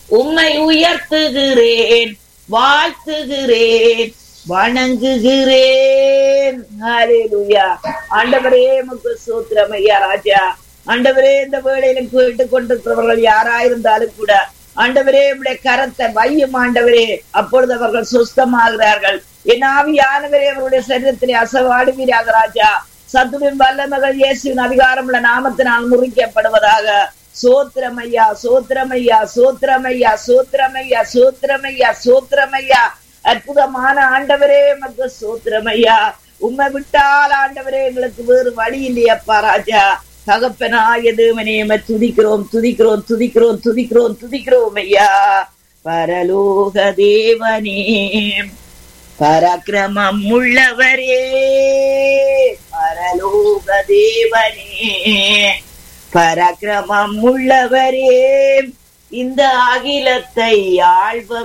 உம்மை உயர்த்துகிறேன் வாழ்த்துகிறேன் வணங்குகிறேன் ஹalleluya ஆண்டவரே உமக்கு ஸ்தோத்திரம் ஐயா ராஜா ஆண்டவரே இந்த வேளையில கேட்டுக் கொண்டிருக்கிறவர்கள் யாராயிருந்தாலும் கூட ஆண்டவரே உடைய கரத்தை வையும் ஆண்டவரே அப்பொழுது அவர்கள் சுஸ்தமாகிறார்கள் என் ஆவியானவரே அவருடைய சரீரத்திலே அசவாடுவீராக ராஜா சத்துவின் வல்லமகள் இயேசுவின் அதிகாரமுள்ள நாமத்தினால் முறிக்கப்படுவதாக சோத்திரமையா சோத்திரமையா சோத்திரமையா சோத்திரமையா சோத்திரமையா சோத்திரமையா அற்புதமான ஆண்டவரே மக்கு சோத்திரமையா உம்மை விட்டால் ஆண்டவரே எங்களுக்கு வேறு வழி இல்லையப்பா ராஜா தகப்பனாய தேவனே துதிக்கிறோம் துதிக்கிறோம் துதிக்கிறோம் துதிக்கிறோம் துதிக்கிறோம் ஐயா பரலோக தேவனே பராக்கிரமம் உள்ளவரே பரலோக தேவனே பராக்கிரமம் உள்ளவரே இந்த அகிலத்தை ஆழ்பவர்